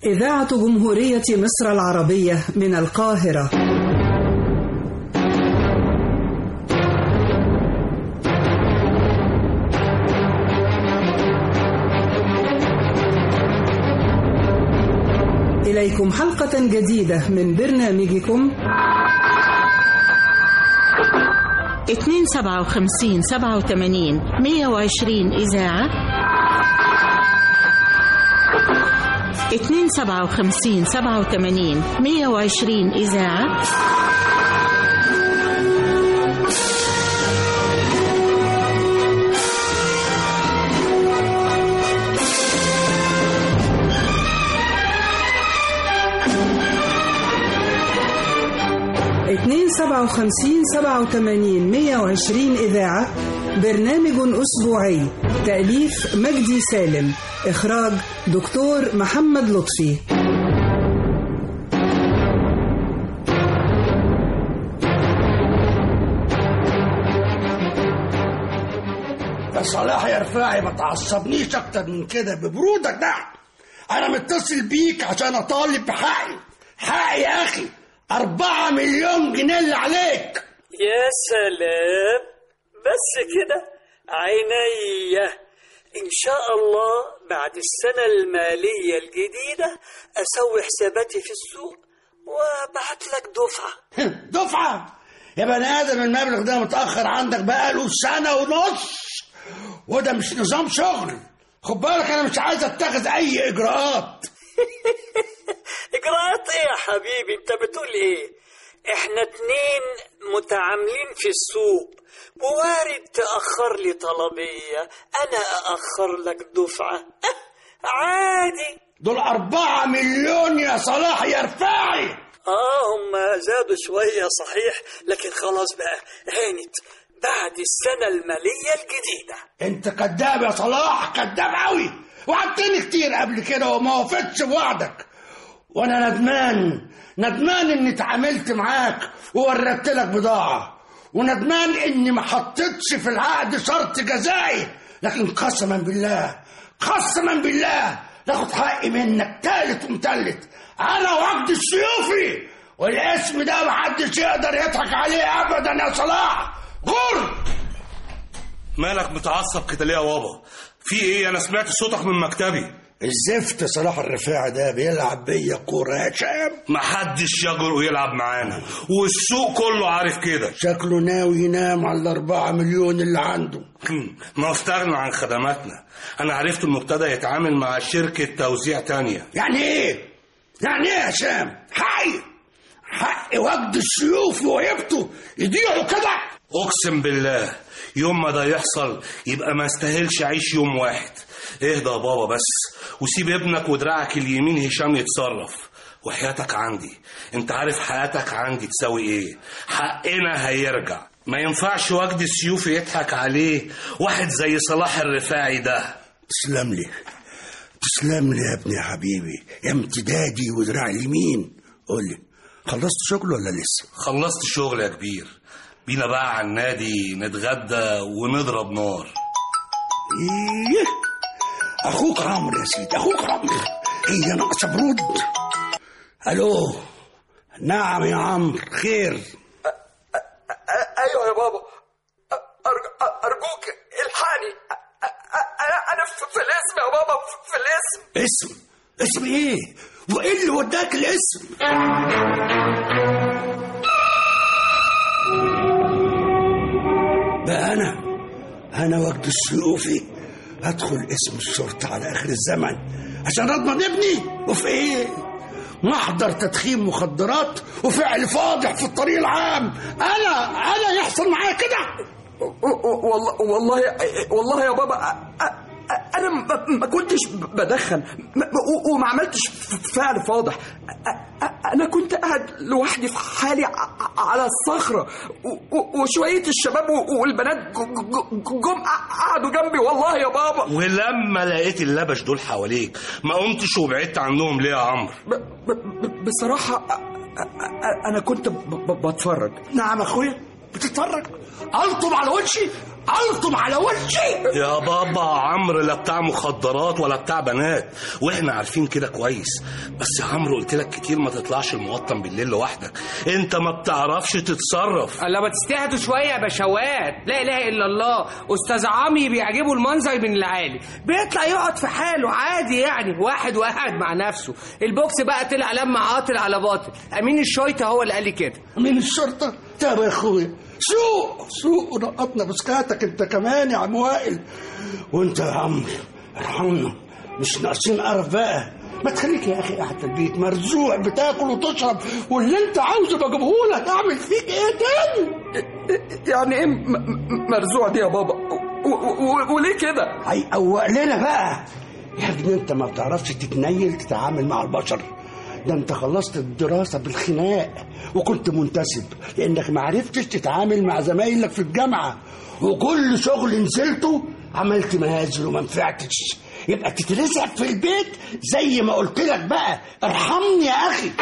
إذاعة جمهورية مصر العربية من القاهرة إليكم حلقة جديدة من برنامجكم 257 87 120 إذاعة 257 87 120 إذاعة اتنين سبعة وخمسين سبعة وتمانين مية وعشرين إذاعة برنامج أسبوعي تأليف مجدي سالم إخراج دكتور محمد لطفي يا صلاح يا رفاعي ما تعصبنيش اكتر من كده ببرودك ده انا متصل بيك عشان اطالب بحقي حقي يا اخي أربعة مليون جنيه اللي عليك يا سلام بس كده عينيا إن شاء الله بعد السنة المالية الجديدة أسوي حساباتي في السوق وابعت لك دفعة دفعة يا بني آدم المبلغ ده متأخر عندك بقاله سنة ونص وده مش نظام شغل خد بالك أنا مش عايز أتخذ أي إجراءات إجراءات إيه يا حبيبي أنت بتقول إيه إحنا اتنين متعاملين في السوق ووارد تأخر لي طلبية أنا أأخر لك دفعة أه عادي دول أربعة مليون يا صلاح يا رفاعي آه هم زادوا شوية صحيح لكن خلاص بقى هانت بعد السنة المالية الجديدة أنت كذاب يا صلاح كذاب أوي وعدتني كتير قبل كده وما وفدتش بوعدك وانا ندمان ندمان اني اتعاملت معاك ووردت لك بضاعه وندمان اني ما حطيتش في العقد شرط جزائي لكن قسما بالله قسما بالله لاخد حقي منك تالت ومتلت انا وعبد السيوفي والاسم ده محدش يقدر يضحك عليه ابدا يا صلاح غر مالك متعصب كده ليه يا بابا في ايه انا سمعت صوتك من مكتبي الزفت صلاح الرفاعي ده بيلعب بيا كوره يا شام محدش يجرؤ يلعب معانا والسوق كله عارف كده شكله ناوي ينام على الأربعة مليون اللي عنده ما استغنى عن خدماتنا انا عرفت انه ابتدى يتعامل مع شركة توزيع تانية يعني ايه يعني ايه يا هشام حقي حق وجد السيوف وهيبته يضيعوا كده اقسم بالله يوم ما ده يحصل يبقى ما استاهلش اعيش يوم واحد اهدى يا بابا بس وسيب ابنك ودراعك اليمين هشام يتصرف وحياتك عندي انت عارف حياتك عندي تساوي ايه حقنا هيرجع ما ينفعش وجد السيوف يضحك عليه واحد زي صلاح الرفاعي ده تسلم لي تسلم لي يا ابني يا حبيبي يا امتدادي ودراع اليمين قول لي خلصت شغل ولا لسه خلصت شغل يا كبير بينا بقى على النادي نتغدى ونضرب نار ايه اخوك عمرو يا سيدي اخوك عمرو هي ناقصه برود الو نعم يا عمرو خير ايوه يا بابا أرج- ارجوك الحقني انا انا في الاسم يا بابا في الاسم اسم اسم ايه وايه اللي وداك الاسم بقى انا انا وجد السيوفي ادخل اسم الشرطه على اخر الزمن عشان اضمن ابني وفي ايه محضر تدخين مخدرات وفعل فاضح في الطريق العام انا انا يحصل معايا كده والله والله والله يا بابا أ- أ- انا ما- ما كنتش بدخن ما- و- وما عملتش فعل فاضح أ- أ- انا كنت قاعد لوحدي في حالي ع- على الصخره و- و- وشويه الشباب و- والبنات ج- ج- جم قعدوا جنبي والله يا بابا ولما لقيت اللبش دول حواليك ما قمتش وبعدت عنهم ليه يا عمرو ب- ب- ب- بصراحه أ- أ- انا كنت ب- ب- بتفرج نعم اخويا بتتفرج الطم على وشي ألطم على وشي يا بابا عمرو لا بتاع مخدرات ولا بتاع بنات واحنا عارفين كده كويس بس يا عمرو قلت لك كتير ما تطلعش الموطن بالليل لوحدك انت ما بتعرفش تتصرف الله ما تستهدوا شويه يا بشوات لا اله الا الله استاذ عمي بيعجبه المنظر من العالي بيطلع يقعد في حاله عادي يعني واحد وقاعد مع نفسه البوكس بقى طلع لما عاطل على باطل امين الشويطه هو اللي قال لي كده من الشرطة طب يا اخويا سوق سوق ونقطنا بسكاتك انت كمان يا عم وائل وانت يا عم ارحمنا مش ناقصين قرف بقى ما تخليك يا اخي قاعد في البيت مرزوع بتاكل وتشرب واللي انت عاوزه بجيبهولك اعمل فيك ايه تاني يعني ايه م- م- مرزوع دي يا بابا و- و- و- وليه كده هيقوق لنا بقى يا ابني انت ما بتعرفش تتنيل تتعامل مع البشر ده انت خلصت الدراسة بالخناق وكنت منتسب لانك ما عرفتش تتعامل مع زمايلك في الجامعة وكل شغل نزلته عملت مهازل وما نفعتش يبقى تترزق في البيت زي ما قلت لك بقى ارحمني يا اخي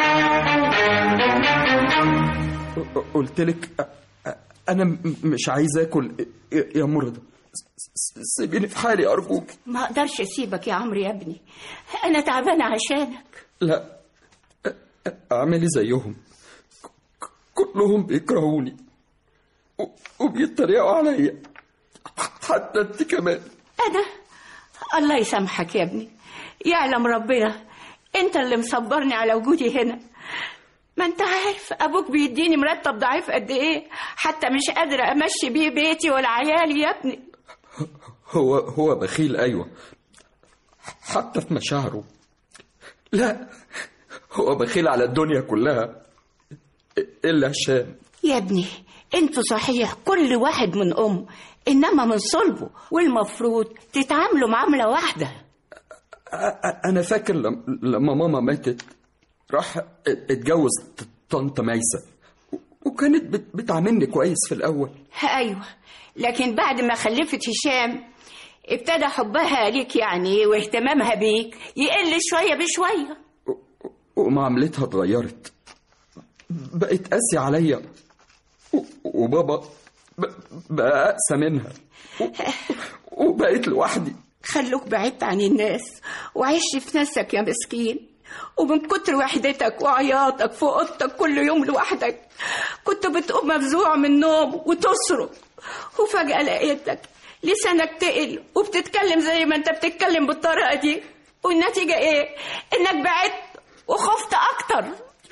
قلت لك أ- أ- انا م- مش عايز اكل يا- يا مرضى س- س- سيبيني في حالي ارجوك ما اقدرش اسيبك يا عمرو يا ابني انا تعبانه عشانك لا أ- أ- اعملي زيهم ك- ك- كلهم بيكرهوني و- وبيتريقوا عليا حتى انت كمان انا الله يسامحك يا ابني يعلم ربنا انت اللي مصبرني على وجودي هنا ما انت عارف ابوك بيديني مرتب ضعيف قد ايه حتى مش قادره امشي بيه بيتي ولا عيالي يا ابني هو هو بخيل ايوه حتى في مشاعره لا هو بخيل على الدنيا كلها الا هشام يا ابني انتوا صحيح كل واحد من ام انما من صلبه والمفروض تتعاملوا معامله واحده أ- أ- انا فاكر لم- لما ماما ماتت راح اتجوز طنط ميسة و- وكانت بت- بتعاملني كويس في الاول ايوه لكن بعد ما خلفت هشام ابتدى حبها ليك يعني واهتمامها بيك يقل شويه بشويه و- و- ومعاملتها اتغيرت بقت قاسية عليا و- وبابا ب- بقى أقسى منها و- وبقيت لوحدي خلوك بعدت عن الناس وعشت في نفسك يا مسكين ومن كتر وحدتك وعياطك في اوضتك كل يوم لوحدك كنت بتقوم مفزوع من النوم وتصرخ وفجأة لقيتك لسانك تقل وبتتكلم زي ما انت بتتكلم بالطريقة دي والنتيجة ايه؟ انك بعدت وخفت اكتر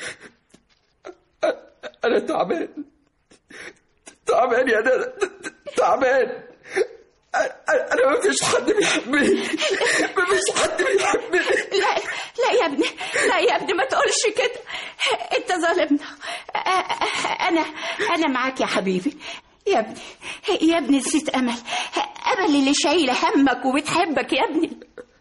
أنا تعبان تعبان يا نانا تعبان أ- أنا مفيش حد بيحبني مفيش حد بيحبني لا لا يا ابني لا يا ابني ما تقولش كده انت ظالمنا انا انا معاك يا حبيبي يا ابني يا ابني نسيت امل امل اللي شايله همك وبتحبك يا ابني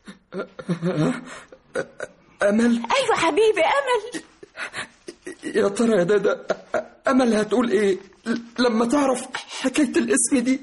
أمل ايوه حبيبي امل يا ترى يا دادا أ- أمل هتقول إيه ل- لما تعرف حكاية الاسم دي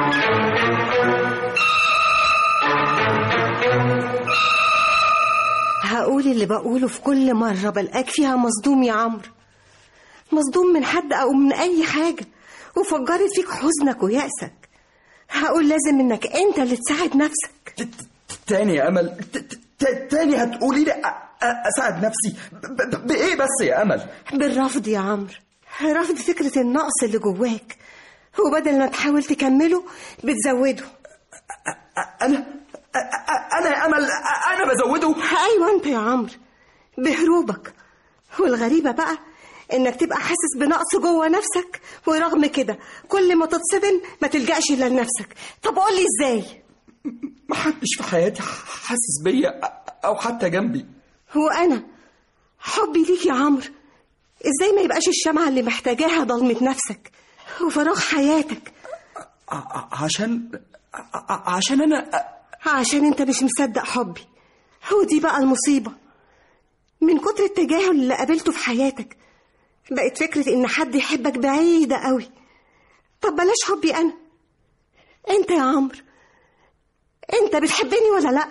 هقول اللي بقوله في كل مرة بلقاك فيها مصدوم يا عمرو مصدوم من حد أو من أي حاجة وفجرت فيك حزنك ويأسك هقول لازم إنك أنت اللي تساعد نفسك ت- ت- تاني يا أمل ت- ت- ت- تاني هتقولي لي أ- أ- أساعد نفسي ب- ب- بإيه بس يا أمل بالرفض يا عمرو رفض فكرة النقص اللي جواك وبدل ما تحاول تكمله بتزوده أ- أنا أ- أ- أنا يا أمل أ- أنا بزوده أيوة أنت يا عمرو بهروبك والغريبة بقى إنك تبقى حاسس بنقص جوه نفسك ورغم كده كل ما تتصدم ما تلجأش إلا لنفسك طب قولي إزاي محدش في حياتي ح- حاسس بيا أ- أو حتى جنبي هو أنا حبي ليك يا عمرو إزاي ما يبقاش الشمعة اللي محتاجاها ضلمة نفسك وفراغ حياتك ع- ع- عشان ع- ع- عشان أنا أ- عشان انت مش مصدق حبي ودي بقى المصيبة من كتر التجاهل اللي قابلته في حياتك بقت فكرة ان حد يحبك بعيدة قوي طب بلاش حبي انا انت يا عمرو انت بتحبني ولا لا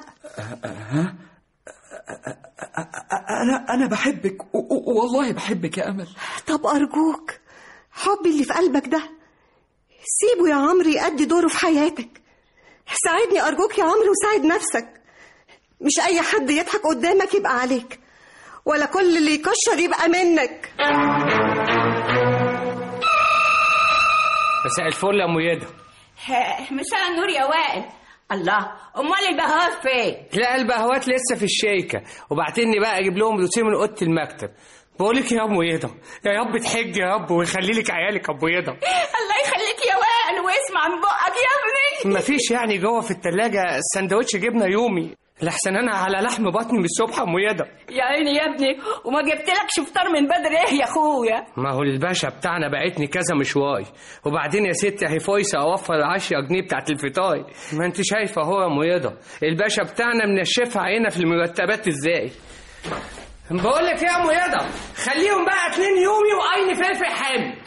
أنا أنا بحبك و- و- والله بحبك يا أمل طب ارجوك حبي اللي في قلبك ده سيبه يا عمرو يأدي دوره في حياتك ساعدني أرجوك يا عمرو وساعد نفسك مش أي حد يضحك قدامك يبقى عليك ولا كل اللي يكشر يبقى منك مساء الفل يا ام يدا مساء النور يا وائل الله امال البهوات فين لا البهوات لسه في الشيكه وبعتني بقى اجيب لهم روتين من اوضه المكتب بقول لك يا ام يدا يا رب تحج يا رب ويخلي لك عيالك يا ام يدا الله يخليك يا وائل واسمع من بقك يا ابني مفيش يعني جوه في التلاجة سندوتش جبنه يومي لحسن انا على لحم بطني من الصبح يا ام يدا يا عيني يا ابني وما جبتلكش فطار من بدري ايه يا اخويا ما هو الباشا بتاعنا بعتني كذا مشواي وبعدين يا ستي اهي فايسه اوفر ال 10 جنيه بتاعت الفطار ما انت شايفه اهو يا ام يدا الباشا بتاعنا منشفها علينا في المرتبات ازاي بقول لك ايه يا ام يدا خليهم بقى اتنين يومي وعين فلفل حامي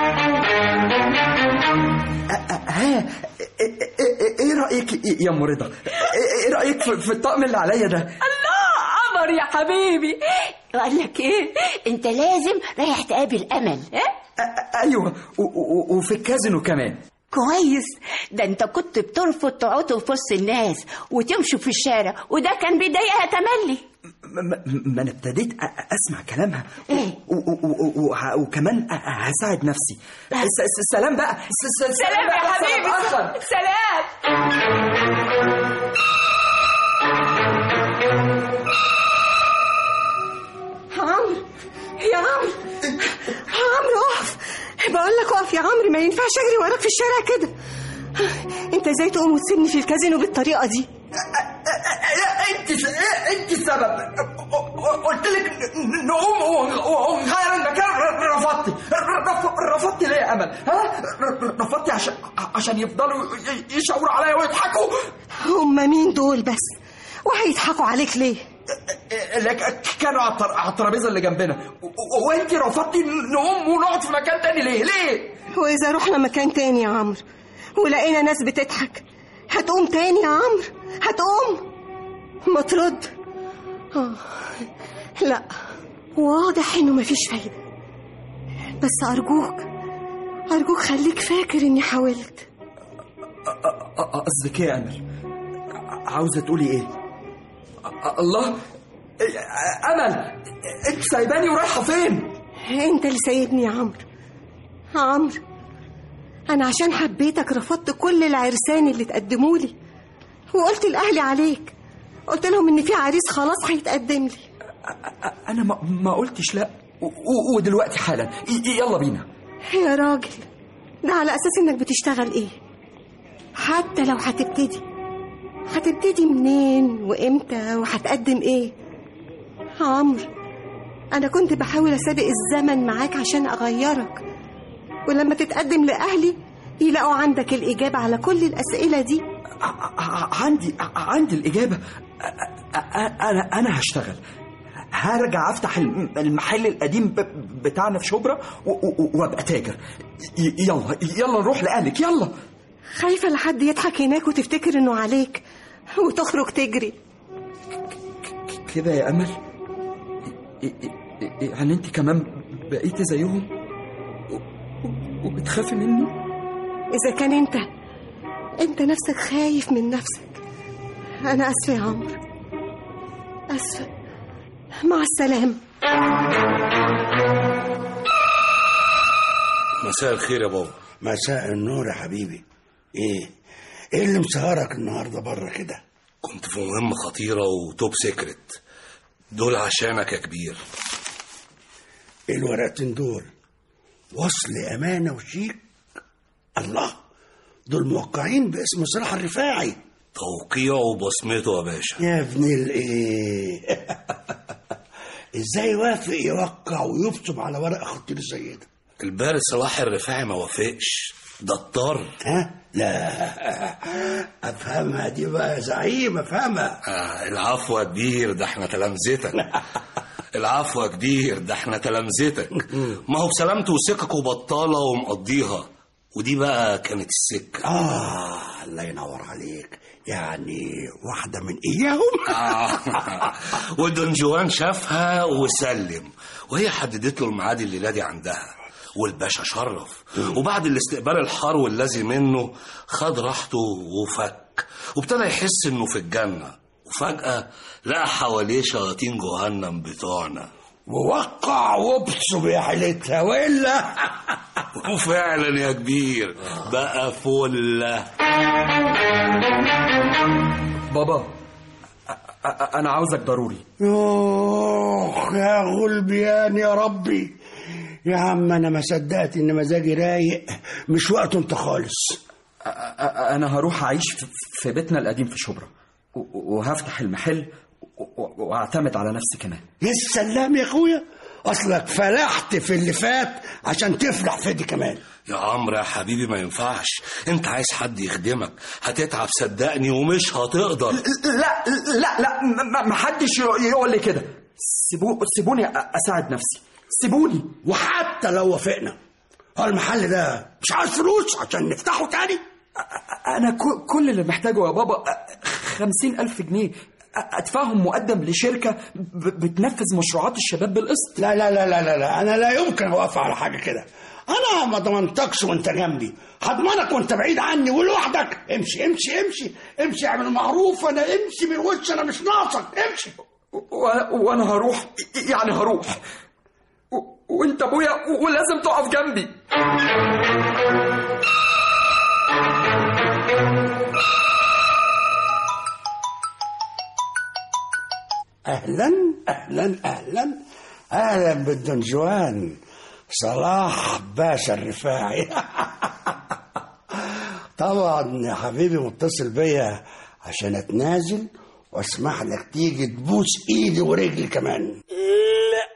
ها ايه رايك يا ام رضا ايه رايك في في الطقم اللي عليا ده الله قمر يا حبيبي قال لك ايه انت لازم رايح تقابل امل ها ايوه و- و- وفي الكازينو كمان كويس ده انت كنت بترفض تقعدوا في وسط الناس وتمشوا في الشارع وده كان بيضايقها تملي م- م- ما انا ابتديت أ- اسمع كلامها إيه؟ و- و- و- و- وكمان أ- هساعد نفسي س- س- سلام بقى س- س- سلام يا بقى، حبيبي أتأخر. سلام عمرو يا عمرو عمرو اقف بقول لك اقف يا عمرو ما ينفعش اجري وراك في الشارع كده انت ازاي تقوم وتسيبني في الكازينو بالطريقه دي لا، انت س- انت السبب قلت لك ن- نقوم ون- ونغير المكان ر- رفضتي رف- رفضتي ليه يا امل ها ر- رفضتي عشان عشان يفضلوا ي- يشاوروا عليا ويضحكوا هما مين دول بس وهيضحكوا عليك ليه لك- كانوا على التر- على الترابيزه اللي جنبنا و- و- وانت رفضتي نقوم ونقعد في مكان تاني ليه ليه واذا رحنا مكان تاني يا عمرو ولقينا ناس بتضحك هتقوم تاني يا عمرو هتقوم ما ترد آه. لا واضح انه مفيش فايده بس ارجوك ارجوك خليك فاكر اني حاولت أ- أ- قصدك ايه يا امل ع- عاوزه تقولي ايه أ- الله أ- امل انت سايباني ورايحه فين انت اللي سايبني يا عمرو عمرو انا عشان حبيتك رفضت كل العرسان اللي تقدموا لي وقلت لاهلي عليك قلت لهم ان في عريس خلاص هيتقدم لي أ- انا ما, ما قلتش لا و- و- ودلوقتي حالا ي- يلا بينا يا راجل ده على اساس انك بتشتغل ايه حتى لو هتبتدي هتبتدي منين وامتى وهتقدم ايه عمرو انا كنت بحاول اسابق الزمن معاك عشان اغيرك ولما تتقدم لاهلي يلاقوا عندك الاجابه على كل الاسئله دي ع- ع- عندي ع- عندي الاجابه أ- أ- انا انا هشتغل هرجع افتح الم- المحل القديم ب- بتاعنا في شبرا و- و- وابقى تاجر ي- يلا يلا نروح لاهلك يلا خايفه لحد يضحك هناك وتفتكر انه عليك وتخرج تجري كده يا امل ي- ي- ي- يعني انت كمان بقيتي زيهم و- و- وبتخافي مني إذا كان أنت أنت نفسك خايف من نفسك أنا آسفة يا عمرو آسفة مع السلامة مساء الخير يا بابا مساء النور يا حبيبي ايه ايه اللي مسهرك النهارده بره كده كنت في مهمة خطيرة وتوب سيكريت دول عشانك يا كبير ايه الورقتين دول وصل امانه وشيك الله دول موقعين باسم صلاح الرفاعي توقيعه وبصمته يا باشا يا ابن الايه ازاي يوافق يوقع ويبصم على ورقه خطير زي ده البارد صلاح الرفاعي ما وافقش ده اضطر ها لا افهمها دي بقى يا زعيم افهمها آه العفو يا كبير ده احنا تلامذتك العفو يا كبير ده احنا تلامذتك ما هو بسلامته وثقك وبطالة ومقضيها ودي بقى كانت السكة اه الله ينور عليك يعني واحده من اياهم آه. ودون جوان شافها وسلم وهي حددت له الميعاد الليلة دي عندها والباشا شرف وبعد الاستقبال الحار والذي منه خد راحته وفك وابتدى يحس انه في الجنة وفجأة لقى حواليه شياطين جهنم بتوعنا ووقع وابصم يا حيلتها والا وفعلا يا كبير بقى فله بابا أ- أ- انا عاوزك ضروري يوخ يا غلبيان يا ربي يا عم انا ما صدقت ان مزاجي رايق مش وقته انت خالص أ- أ- انا هروح اعيش في- في بيتنا القديم في شبرا و- و- وهفتح المحل و- و- واعتمد على نفسي كمان يا سلام يا اخويا اصلك فلحت في اللي فات عشان تفلح في دي كمان يا عمرو يا حبيبي ما ينفعش انت عايز حد يخدمك هتتعب صدقني ومش هتقدر لا لا لا ما حدش يقول لي كده سيبو سيبوني أ- اساعد نفسي سيبوني وحتى لو وافقنا هو المحل ده مش عايز فلوس عشان نفتحه تاني انا كو- كل اللي محتاجه يا بابا أ- خمسين الف جنيه أ- ادفعهم مقدم لشركه ب- بتنفذ مشروعات الشباب بالقسط لا لا لا لا لا, لا. انا لا يمكن اوافق على حاجه كده انا ما ضمنتكش وانت جنبي هضمنك وانت بعيد عني ولوحدك امشي امشي امشي امشي اعمل معروف انا امشي من وش انا مش ناقصك امشي و- وانا هروح يعني هروح و- وانت ابويا و- ولازم تقف جنبي اهلا اهلا اهلا اهلا بالدنجوان صلاح باشا الرفاعي طبعا يا حبيبي متصل بيا عشان اتنازل واسمح لك تيجي تبوس ايدي ورجلي كمان لا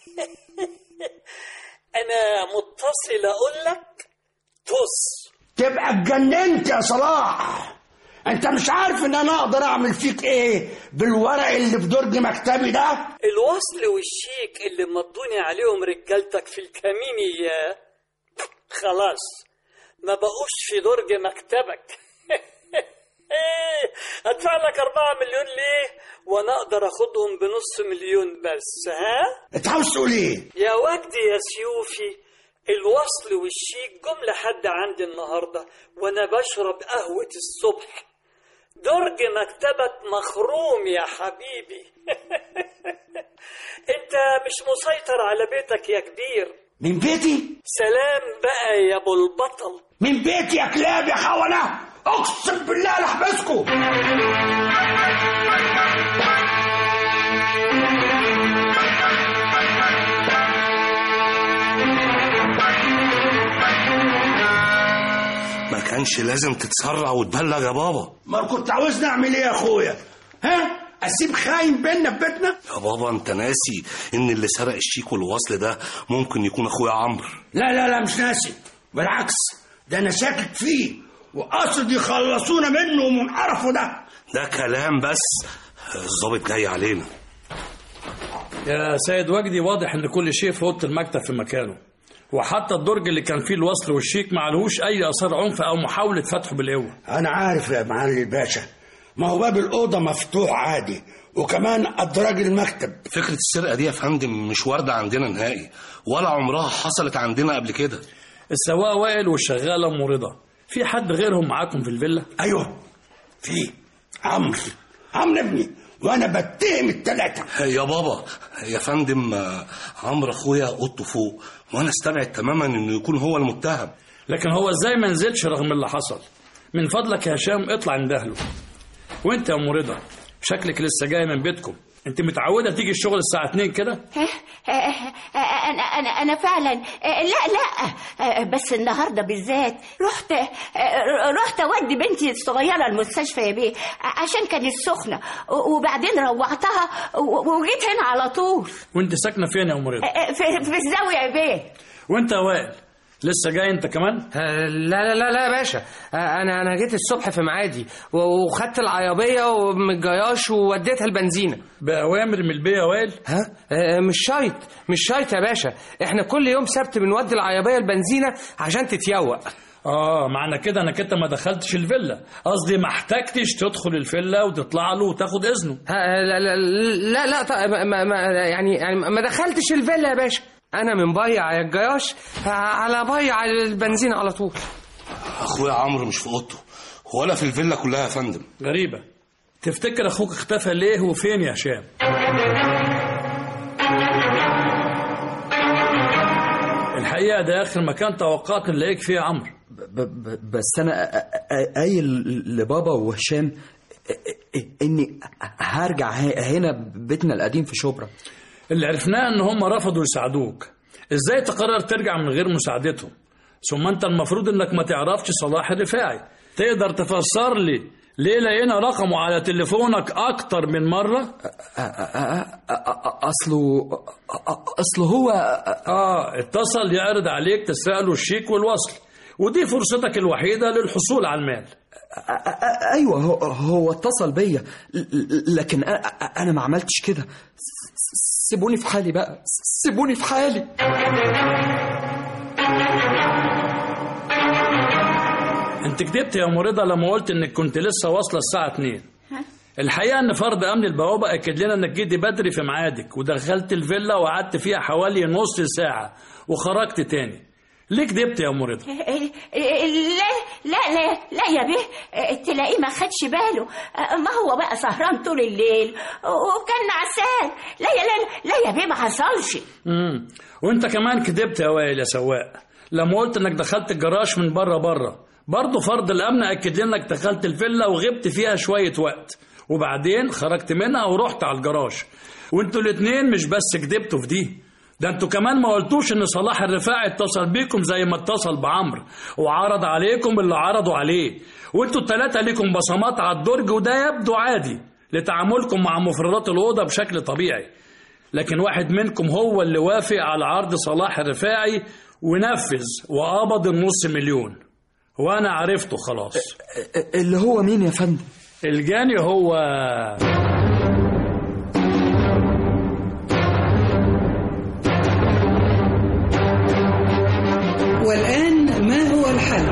انا متصل اقول لك طص تبقى اتجننت يا صلاح انت مش عارف ان انا اقدر اعمل فيك ايه بالورق اللي في درج مكتبي ده الوصل والشيك اللي مضوني عليهم رجالتك في الكمينية خلاص ما بقوش في درج مكتبك ادفع لك أربعة مليون ليه وانا اقدر اخدهم بنص مليون بس ها انت عاوز تقول ايه يا وجدي يا سيوفي الوصل والشيك جم لحد عندي النهارده وانا بشرب قهوة الصبح درج مكتبك مخروم يا حبيبي انت مش مسيطر على بيتك يا كبير من بيتي سلام بقى يا ابو البطل من بيتي يا كلاب يا خونة اقسم بالله لحبسكم ما كانش لازم تتسرع وتبلغ يا بابا ما كنت عاوزني اعمل ايه يا اخويا ها اسيب خاين بينا في بيتنا يا بابا انت ناسي ان اللي سرق الشيك والوصل ده ممكن يكون اخويا عمرو لا لا لا مش ناسي بالعكس ده انا شاكك فيه وقصد يخلصونا منه ومن قرفه ده ده كلام بس الظابط جاي علينا يا سيد وجدي واضح ان كل شيء في اوضه المكتب في مكانه وحتى الدرج اللي كان فيه الوصل والشيك معلهوش اي اثار عنف او محاوله فتحه بالقوه انا عارف يا معالي الباشا ما هو باب الاوضه مفتوح عادي وكمان ادراج المكتب فكرة السرقة دي يا فندم مش واردة عندنا نهائي ولا عمرها حصلت عندنا قبل كده السواق وائل والشغاله ام رضا في حد غيرهم معاكم في الفيلا ايوه في عمرو عمرو ابني وانا بتهم التلاته يا بابا يا فندم آه، عمرو اخويا اوضته فوق وانا استبعد تماما انه يكون هو المتهم لكن هو ازاي ما نزلش رغم اللي حصل من فضلك يا هشام اطلع اندهله وانت يا ام رضا شكلك لسه جاي من بيتكم انت متعوده تيجي الشغل الساعه 2 كده انا انا انا فعلا لا لا بس النهارده بالذات رحت رحت اودي بنتي الصغيره المستشفى يا بيه عشان كانت سخنه وبعدين روعتها وجيت هنا على طول وانت ساكنه فين يا ام رضا في, في الزاويه يا بيه وانت يا وائل لسه جاي انت كمان آه، لا لا لا لا يا باشا آه، انا انا جيت الصبح في معادي و- وخدت العيابيه ومن الجياش ووديتها البنزينه باوامر من البيه يا وائل ها آه، مش شايط مش شايط يا باشا احنا كل يوم سبت بنودي العيابيه البنزينه عشان تتيوق اه معنى كده انك انت ما دخلتش الفيلا قصدي ما احتجتش تدخل الفيلا وتطلع له وتاخد اذنه ها، لا لا لا, لا طيب ما ما يعني يعني ما دخلتش الفيلا يا باشا انا من بيع يا الجياش على بيع البنزين على طول اخويا عمرو مش في اوضته ولا في الفيلا كلها يا فندم غريبة تفتكر أخوك اختفى ليه وفين يا هشام الحقيقة ده آخر مكان توقعت نلاقيك فيه يا عمرو ب ب بس انا أ- أ- قايل لبابا وهشام أ- أ- اني هرجع ه- هنا بيتنا القديم في شبرا اللي عرفناه ان هم رفضوا يساعدوك ازاي تقرر ترجع من غير مساعدتهم ثم انت المفروض انك ما تعرفش صلاح الرفاعي تقدر تفسر لي ليه لقينا رقمه على تليفونك اكتر من مرة أ- أ- أ- أ- اصله أ- اصله هو اه اتصل يعرض عليك تسرق له الشيك والوصل ودي فرصتك الوحيدة للحصول على المال أ- أ- ايوه هو, هو اتصل بيا ل- ل- لكن أ- أ- انا ما عملتش كده س- س- سيبوني في حالي بقى س- سيبوني في حالي انت كدبت يا مريضة لما قلت انك كنت لسه واصلة الساعة 2 الحقيقة ان فرد امن البوابة اكد لنا انك جيتي بدري في ميعادك ودخلت الفيلا وقعدت فيها حوالي نص ساعة وخرجت تاني ليه كدبت يا مريضة لا لا لا لا يا بيه تلاقيه ما خدش باله ما هو بقى سهران طول الليل وكان نعسان لا يا لا لا يا بيه ما حصلش امم وانت كمان كدبت يا وائل يا سواق لما قلت انك دخلت الجراج من بره بره برضه فرد الامن اكد لنا انك دخلت الفيلا وغبت فيها شويه وقت وبعدين خرجت منها ورحت على الجراج وانتوا الاتنين مش بس كدبتوا في دي ده انتوا كمان ما قلتوش ان صلاح الرفاعي اتصل بيكم زي ما اتصل بعمرو وعرض عليكم اللي عرضوا عليه وانتوا التلاتة ليكم بصمات على الدرج وده يبدو عادي لتعاملكم مع مفردات الأوضة بشكل طبيعي لكن واحد منكم هو اللي وافق على عرض صلاح الرفاعي ونفذ وقبض النص مليون وانا عرفته خلاص اللي هو مين يا فندم الجاني هو والآن ما هو الحل؟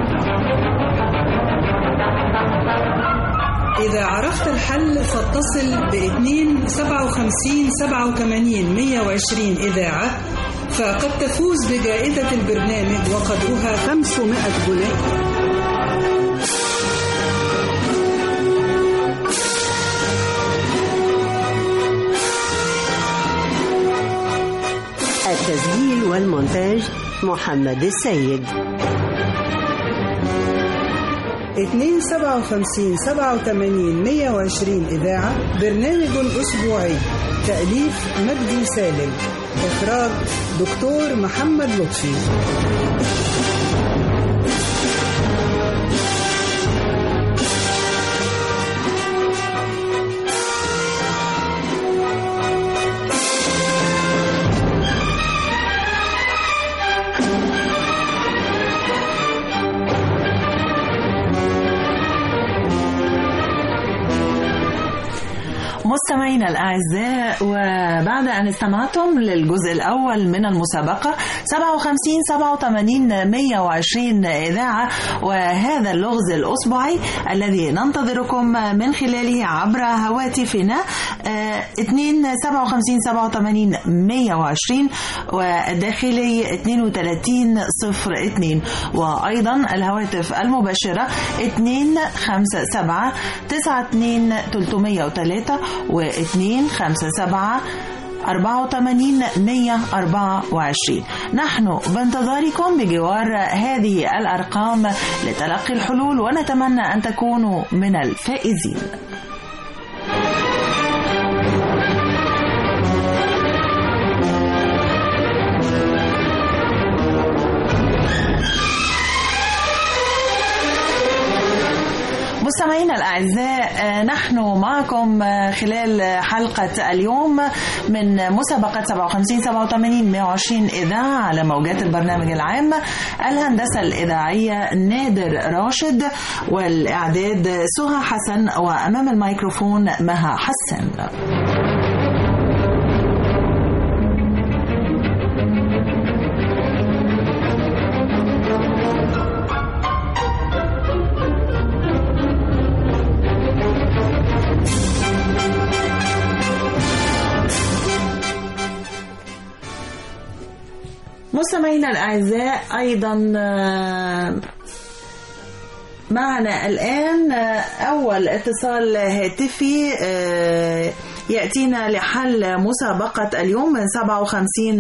إذا عرفت الحل فاتصل ب 2 57 87 120 إذاعة فقد تفوز بجائزة البرنامج وقدرها 500 جنيه التسجيل والمونتاج محمد السيد 2 57 87 120 إذاعة برنامج أسبوعي تأليف مجدي سالم إخراج دكتور محمد لطفي مستمعينا الأعزاء وبعد أن استمعتم للجزء الأول من المسابقة 57 87 120 إذاعة وهذا اللغز الأسبوعي الذي ننتظركم من خلاله عبر هواتفنا 2 57 87 120 والداخلي 32 02 وأيضا الهواتف المباشرة 2 5 7 9 2 303 و2 5 7 84 124 نحن بانتظاركم بجوار هذه الأرقام لتلقي الحلول ونتمنى أن تكونوا من الفائزين مستمعينا الأعزاء نحن معكم خلال حلقة اليوم من مسابقة 57 87 120 إذاعة على موجات البرنامج العام الهندسة الإذاعية نادر راشد والإعداد سهى حسن وأمام الميكروفون مها حسن مستمعينا الأعزاء أيضا آه، معنا الآن آه، أول اتصال هاتفي آه، يأتينا لحل مسابقة اليوم من 57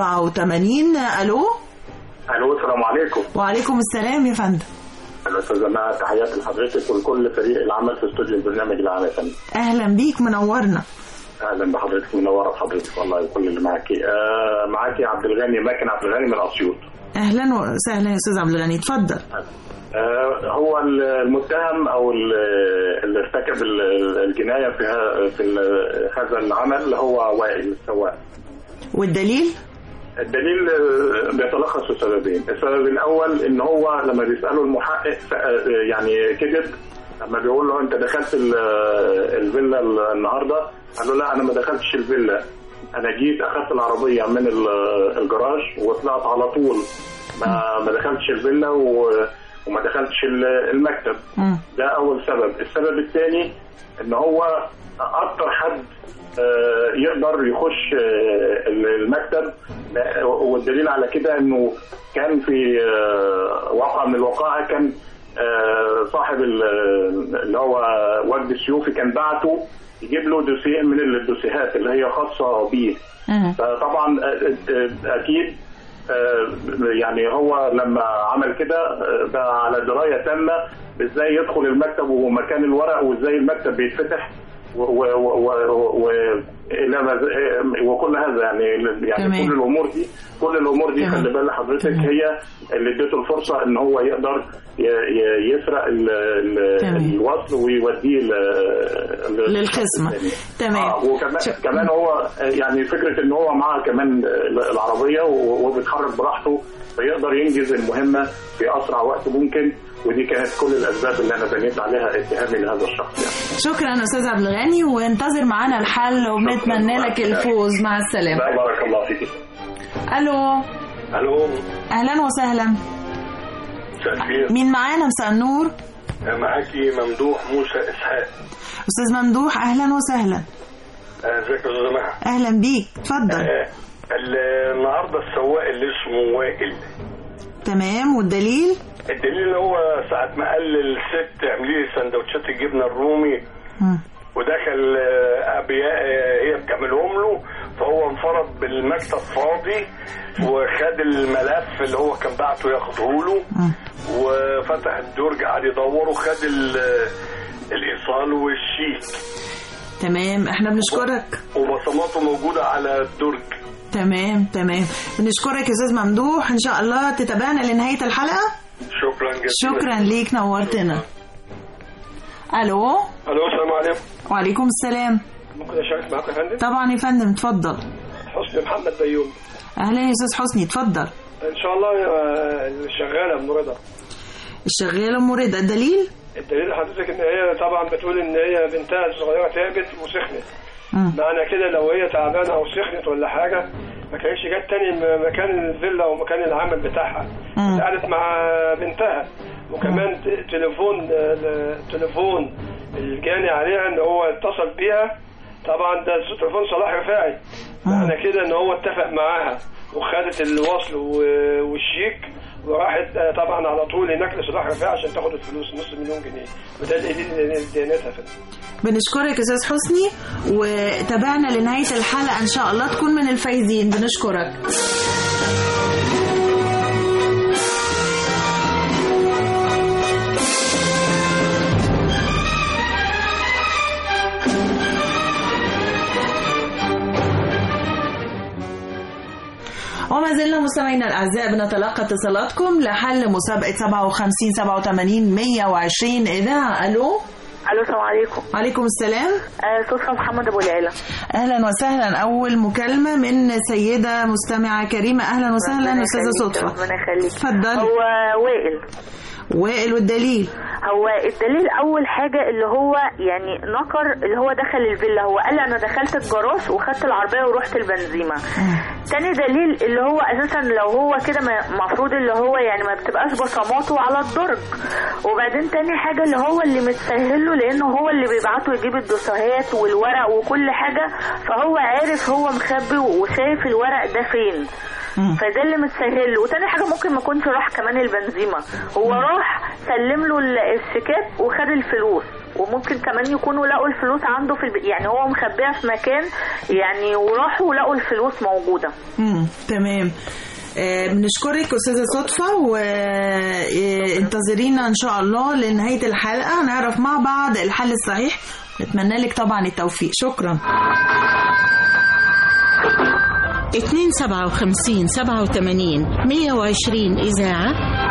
87 ألو الو السلام عليكم وعليكم السلام يا فندم الاستاذه مها تحياتي لحضرتك ولكل فريق العمل في استوديو البرنامج العام يا فندم أهلا بيك منورنا اهلا بحضرتك منوره بحضرتك والله وكل اللي معاكي آه معاكي عبد الغني ماكن عبد الغني من اسيوط أهلا وسهلا يا أستاذ عبد الغني اتفضل آه هو المتهم او ال- اللي ارتكب ال- الجنايه في ه- في ال- هذا العمل هو وائل السواق والدليل الدليل آه، بيتلخص في سببين، السبب الاول ان هو لما بيساله المحقق ف- آه، يعني كذب لما بيقول له انت دخلت ال- آه، الفيلا النهارده قال له لا انا ما دخلتش الفيلا انا جيت اخذت العربيه من ال- الجراج وطلعت على طول ما ما دخلتش الفيلا و- وما دخلتش ال- المكتب ده اول سبب السبب الثاني ان هو اكتر حد آه، يقدر يخش آه، المكتب لا- والدليل على كده انه كان في آه، واقع من الوقائع كان آه، صاحب ال- اللي هو وجد السيوفي كان بعته يجيب له دوسيه من الدوسيهات اللي هي خاصه بيه فطبعا آه، آه، اكيد آه، يعني هو لما عمل كده آه، بقى على درايه تامه ازاي يدخل المكتب ومكان الورق وازاي المكتب بيتفتح و و و و إلى ما ز- وكل هذا يعني يعني تمام. كل الامور دي كل الامور دي خلي بال حضرتك هي اللي اديته الفرصه ان هو يقدر ي- ي- يسرق ال- ال- تمام. الوصل ويوديه ل- ل- للخصم تمام آه وكمان كمان هو يعني فكره ان هو معاه كمان العربيه و- وبيتحرك براحته فيقدر ينجز المهمه في اسرع وقت ممكن ودي كانت كل الاسباب اللي انا بنيت عليها اتهامي لهذا الشخص يعني. شكرا أستاذ عبد الغني وانتظر معانا الحل وبنتمنى لك الفوز مع السلامة لا بارك الله فيك ألو الو أهلا وسهلا مساء الخير مين معانا مساء النور معاكي ممدوح موسى اسحاق أستاذ ممدوح أهلا وسهلا آه، ازيك يا استاذ مها أهلا بيك اتفضل آه، ال- النهارده السواق اللي اسمه وائل تمام والدليل الدليل ان هو ساعة ما قال للست اعملي لي سندوتشات الجبنة الرومي ودخل آه، أبياء آه، هي بتعملهم له فهو انفرد بالمكتب فاضي وخد الملف اللي هو كان بعته ياخده له وفتح الدرج قعد يدور وخد ال- الايصال والشيك تمام احنا بنشكرك وبصماته موجودة على الدرج تمام تمام بنشكرك يا استاذ ممدوح ان شاء الله تتابعنا لنهايه الحلقه شكرا جدا شكرا ليك نورتنا الو الو السلام عليكم وعليكم السلام ممكن اشارك معاك يا فندم طبعا يا فندم اتفضل حسني محمد بيوم اهلا يا استاذ حسني اتفضل ان شاء الله آه، الشغاله ام رضا الشغاله ام رضا الدليل الدليل حضرتك ان هي طبعا بتقول ان هي بنتها الصغيره تعبت وسخنت معنى كده لو هي تعبانه او سخنت ولا حاجه ما كانتش جت تاني م- مكان الفيلا ومكان العمل بتاعها قعدت مع بنتها وكمان ت- تليفون آه، ل- تليفون الجاني عليها ان هو اتصل بيها طبعا ده تليفون صلاح رفاعي معنى كده ان هو اتفق معاها وخدت الوصل و- والشيك وراحت آه، طبعا على طول هناك لصلاح رفاعي عشان تاخد الفلوس نص مليون جنيه وده اللي ديانتها في بنشكرك يا استاذ حسني وتابعنا لنهايه الحلقه ان شاء الله تكون من الفايزين بنشكرك وما زلنا مستمعينا الاعزاء بنتلقى اتصالاتكم لحل مسابقه 57 87 120 اذاعه الو الو السلام عليكم وعليكم السلام آه صدفه محمد ابو العلا اهلا وسهلا اول مكالمه من سيده مستمعه كريمه اهلا وسهلا استاذه صدفه ربنا يخليك اتفضلي. هو وائل وائل والدليل هو الدليل اول حاجه اللي هو يعني نكر اللي هو دخل الفيلا هو قال انا دخلت الجراج وخدت العربيه ورحت البنزيمه تاني دليل اللي هو اساسا لو هو كده المفروض اللي هو يعني ما بتبقاش بصماته على الدرج وبعدين تاني حاجه اللي هو اللي متسهل له لانه هو اللي بيبعته يجيب الدوسيهات والورق وكل حاجه فهو عارف هو مخبي وشايف الورق ده فين فده اللي متسهل له وتاني حاجه ممكن ما يكونش راح كمان البنزيمه هو راح سلم له ال- الشيكات وخد الفلوس وممكن كمان يكونوا لقوا الفلوس عنده في البيت يعني هو مخبيها في مكان يعني وراحوا ولقوا الفلوس موجوده مم. تمام آه، بنشكرك استاذه صدفه وانتظرينا ان شاء الله لنهايه الحلقه نعرف مع بعض الحل الصحيح نتمنى لك طبعا التوفيق شكرا 257 87 120 إذاعة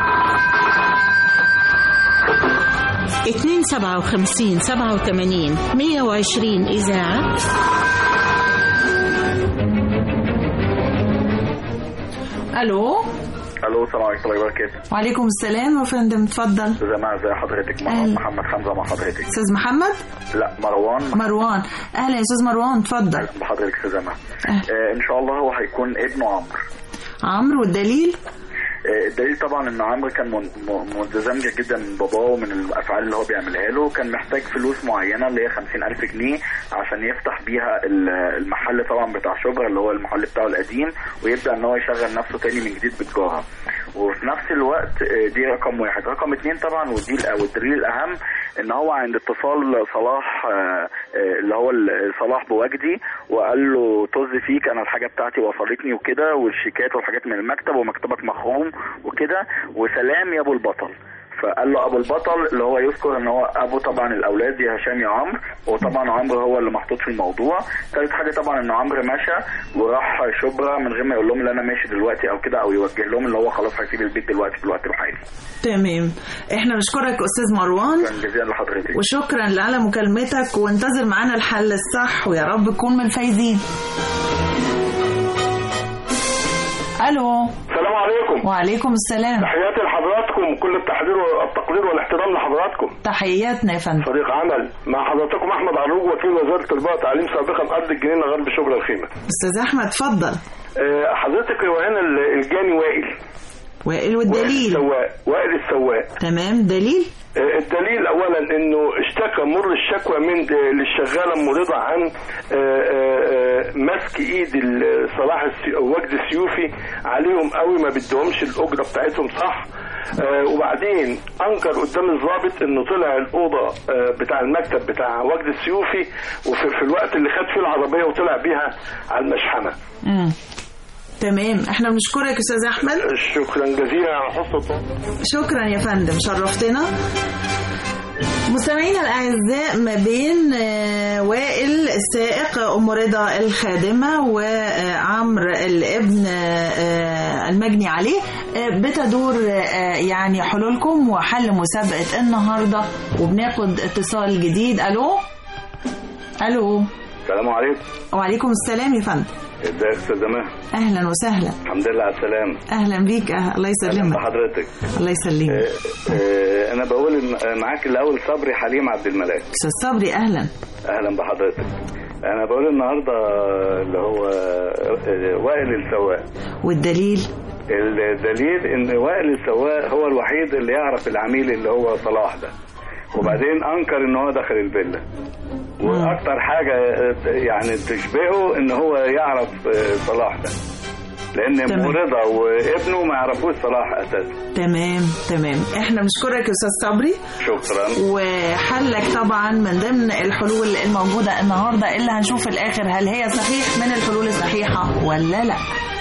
257 87 120 إذاعة الو الو السلام عليكم ورحمه الله وبركاته وعليكم السلام يا فندم اتفضل استاذ مع ازي حضرتك مروان محمد حمزه مع حضرتك استاذ محمد لا مروان مروان اهلا يا استاذ مروان اتفضل بحضرتك استاذ مع آه ان شاء الله هو هيكون ابنه عمرو عمرو والدليل آه، الدليل طبعا ان عمرو كان من- م- متزمجه جدا من باباه ومن الافعال اللي هو بيعملها له كان محتاج فلوس معينه اللي هي 50000 جنيه عشان يفتح بيها ال- المحل طبعا بتاع شبرا اللي هو المحل بتاعه القديم ويبدا ان هو يشغل نفسه تاني من جديد بالجاره وفي نفس الوقت آه، دي رقم واحد رقم اتنين طبعا ودي ال- والدليل الاهم ان هو عند اتصال صلاح آه، آه، اللي هو ال- صلاح بوجدي وقال له طز فيك انا الحاجه بتاعتي وصلتني وكده والشيكات والحاجات من المكتب ومكتبك مخروم وكده وسلام يا ابو البطل فقال له ابو البطل اللي هو يذكر ان هو ابو طبعا الاولاد يا هشام يا عمرو وطبعا عمرو هو اللي محطوط في الموضوع ثالث حاجه طبعا ان عمرو مشى وراح شبرا من غير ما يقول لهم ان انا ماشي دلوقتي او كده او يوجه لهم اللي هو خلاص هيسيب البيت دلوقتي في الوقت الحالي تمام احنا بنشكرك استاذ مروان شكرا جزيلا لحضرتك وشكرا على مكالمتك وانتظر معانا الحل الصح ويا رب تكون من الفايزين الو السلام عليكم وعليكم السلام تحياتي لحضراتكم كل التحضير والتقدير والاحترام لحضراتكم تحياتنا يا فندم صديق عمل مع حضراتكم احمد عروج وكيل وزاره التربيه والتعليم سابقا قبل الجنينه غرب شبرا الخيمه استاذ احمد اتفضل آه، حضرتك روان ال- الجاني وائل وائل والدليل السواق وائل السواق تمام دليل آه، الدليل اولا انه اشتكى مر الشكوى من آه، للشغاله الممرضه عن آه، آه، آه، مسك ايد ال- صلاح السي- وجد السيوفي عليهم قوي ما بدهمش الاجره بتاعتهم صح آه، وبعدين انكر قدام الضابط انه طلع الاوضه آه، بتاع المكتب بتاع وجد السيوفي وفي في الوقت اللي خد فيه العربيه وطلع بيها على المشحنه مم. تمام احنا بنشكرك استاذ احمد شكرا جزيلا على حسن التواصل شكرا يا فندم شرفتنا مستمعينا الاعزاء ما بين آه، وائل السائق ام رضا الخادمه وعمرو الابن آه، المجني عليه آه، بتدور آه، يعني حلولكم وحل مسابقه النهارده وبناخد اتصال جديد الو الو السلام عليكم وعليكم السلام يا فندم ازيك يا استاذ زمان اهلا وسهلا الحمد لله على السلامه اهلا بيك أه- الله يسلمك بحضرتك الله يسلمك آه، انا بقول إن معاك الاول صبري حليم عبد الملاك استاذ صبري اهلا اهلا بحضرتك انا بقول النهارده اللي هو آه، وائل السواق والدليل الدليل ان وائل السواق هو الوحيد اللي يعرف العميل اللي هو صلاح ده وبعدين انكر ان هو دخل الفيلا واكتر حاجه آه، يعني تشبهه ان هو يعرف آه، صلاح ده لان تمام. مرضى وابنه ما يعرفوش صلاح اساسا تمام تمام احنا بنشكرك يا استاذ صبري شكرا وحلك طبعا من ضمن الحلول الموجوده النهارده اللي هنشوف في الاخر هل هي صحيح من الحلول الصحيحه ولا لا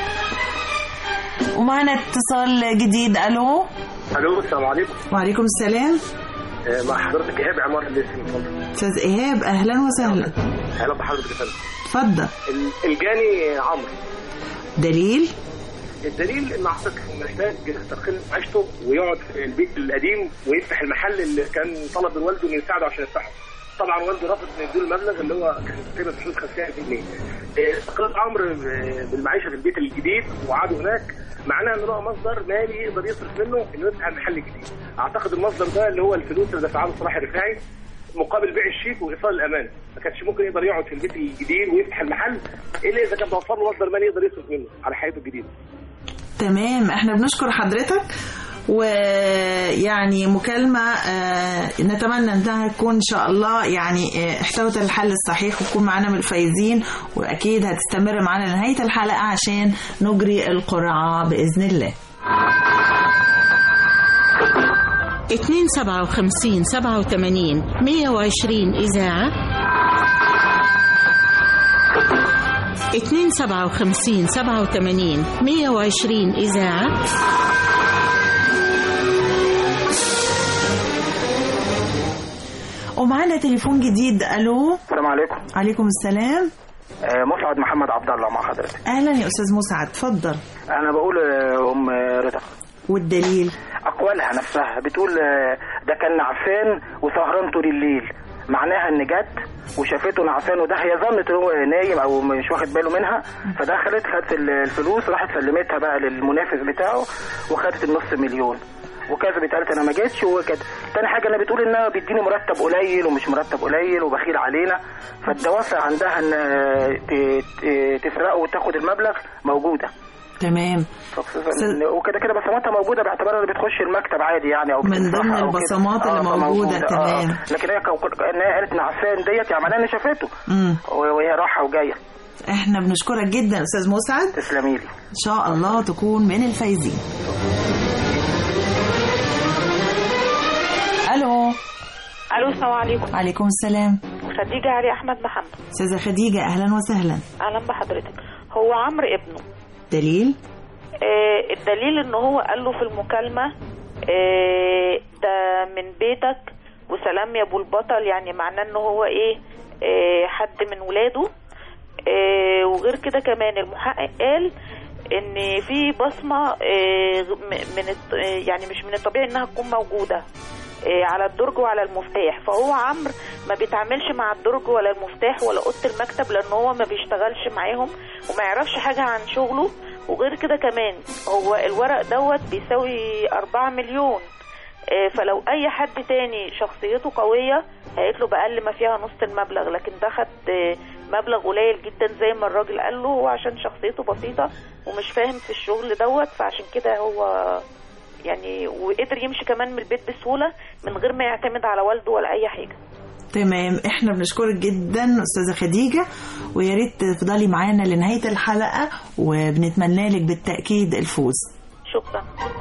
ومعنا اتصال جديد الو الو السلام عليكم وعليكم السلام آه، مع حضرتك ايهاب عمار الاسم اتفضل استاذ ايهاب اهلا وسهلا اهلا بحضرتك يا فندم اتفضل ال- الجاني عمرو دليل الدليل ان حضرتك محتاج يستقل عيشته ويقعد في البيت القديم ويفتح المحل اللي كان طلب من والده انه يساعده عشان يفتحه طبعا والده رفض انه يديله المبلغ اللي هو كان تقريبا في حدود 50000 جنيه آه، استقلال عمرو ب- بالمعيشه في البيت الجديد وقعده هناك معناها ان هو مصدر مالي يقدر يصرف منه انه يفتح محل جديد اعتقد المصدر ده اللي هو الفلوس اللي دفعها له صلاح الرفاعي مقابل بيع الشيك وايصال الامان ما كانش ممكن يقدر يقعد في البيت الجديد ويفتح المحل الا اذا كان توفر له مصدر مالي يقدر يصرف منه على حياته الجديده تمام احنا بنشكر حضرتك ويعني مكالمة آه، نتمنى انها تكون ان شاء الله يعني آه، احتوت الحل الصحيح وتكون معانا من الفايزين واكيد هتستمر معانا لنهاية الحلقة عشان نجري القرعة بإذن الله اتنين سبعة وخمسين سبعة وثمانين مية وعشرين إذاعة اتنين سبعة وخمسين سبعة وثمانين مية وعشرين إذاعة ومعانا تليفون جديد الو السلام عليكم عليكم السلام آه، مسعد محمد عبد الله مع حضرتك اهلا يا استاذ مسعد اتفضل انا بقول آه، ام رضا والدليل اقوالها نفسها بتقول آه، ده كان نعسان وسهران طول الليل معناها ان جت وشافته نعسان وده هي ظنت ان هو نايم او مش واخد باله منها فدخلت خدت ال- الفلوس راحت سلمتها بقى للمنافس بتاعه وخدت النص مليون وكذبت قالت انا ما جيتش وهو كده تاني حاجه انا بتقول انها بيديني مرتب قليل ومش مرتب قليل وبخيل علينا فالدوافع عندها ان آه، ت- ت- تسرقه وتاخد المبلغ موجوده تمام خصوصاً- وكده كده بصماتها موجوده باعتبارها اللي بتخش المكتب عادي يعني او من بتدفعها ضمن أو كده. البصمات اللي آه، موجودة، فموجودة. تمام. آه. لكن هي كو- ان هي قالت نعسان ديت يعني معناها ان شافته مم. وهي رايحه وجايه احنا بنشكرك جدا استاذ مسعد تسلمي لي ان شاء الله تكون من الفايزين الو الو السلام عليكم عليكم السلام خديجه علي احمد محمد استاذه خديجه اهلا وسهلا اهلا بحضرتك هو عمرو ابنه دليل آه الدليل ان هو قال له في المكالمه آه ده من بيتك وسلام يا ابو البطل يعني معناه ان هو ايه آه حد من ولاده آه وغير كده كمان المحقق قال ان في بصمه آه م- من الط- آه، يعني مش من الطبيعي انها تكون موجوده آه، على الدرج وعلى المفتاح فهو عمرو ما بيتعاملش مع الدرج ولا المفتاح ولا اوضه المكتب لان هو ما بيشتغلش معاهم وما يعرفش حاجه عن شغله وغير كده كمان هو الورق دوت بيساوي أربعة مليون آه، فلو اي حد تاني شخصيته قويه هيطلب اقل ما فيها نص المبلغ لكن ده خد آه، مبلغ قليل جدا زي ما الراجل قال له هو عشان شخصيته بسيطه ومش فاهم في الشغل دوت فعشان كده هو يعني وقدر يمشي كمان من البيت بسهوله من غير ما يعتمد على والده ولا اي حاجه تمام احنا بنشكرك جدا استاذه خديجه ويا ريت تفضلي معانا لنهايه الحلقه وبنتمنى لك بالتاكيد الفوز شكرا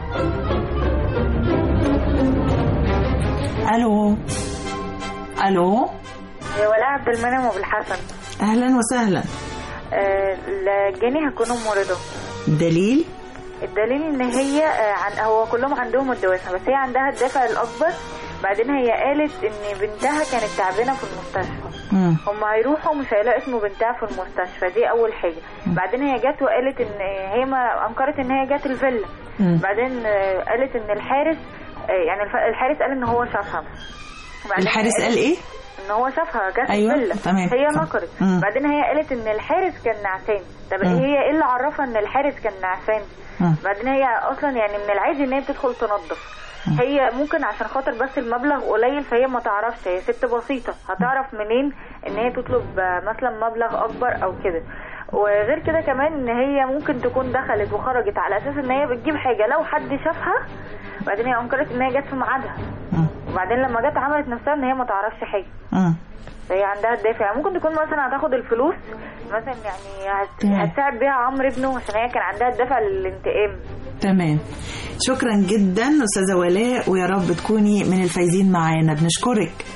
الو الو ولاء عبد المنعم وبالحسن اهلا وسهلا آه، الجاني هكون ام رضا دليل الدليل ان هي آه، عن هو كلهم عندهم الدوافع بس هي عندها الدافع الاكبر بعدين هي قالت ان بنتها كانت تعبانه في المستشفى مم. هم هيروحوا مش هيلاقوا اسم بنتها في المستشفى دي اول حاجه بعدين هي جت وقالت ان هي ما انكرت ان هي جت الفيلا مم. بعدين آه، قالت ان الحارس آه، يعني الف- الحارس قال ان هو شافها وبعدين الحارس هي قال قالت ايه ان هو شافها جت أيوة، الفيلا تمام، هي صح. نكرت مم. بعدين هي قالت ان الحارس كان نعسان طب مم. هي ايه اللي عرفها ان الحارس كان نعسان مم. بعدين هي اصلا يعني من العادي ان هي بتدخل تنظف هي ممكن عشان خاطر بس المبلغ قليل فهي ما تعرفش هي ست بسيطة هتعرف منين ان هي تطلب آه، مثلا مبلغ اكبر او كده وغير كده كمان ان هي ممكن تكون دخلت وخرجت على اساس ان هي بتجيب حاجة لو حد شافها بعدين هي انكرت ان هي جت في ميعادها وبعدين لما جت عملت نفسها ان هي ما تعرفش حاجة مم. فهي عندها الدافع ممكن تكون مثلا هتاخد الفلوس مثلا يعني هت... تمام. هتساعد بيها عمرو ابنه عشان هي كان عندها الدافع للانتقام تمام شكرا جدا استاذه ولاء ويا رب تكوني من الفايزين معانا بنشكرك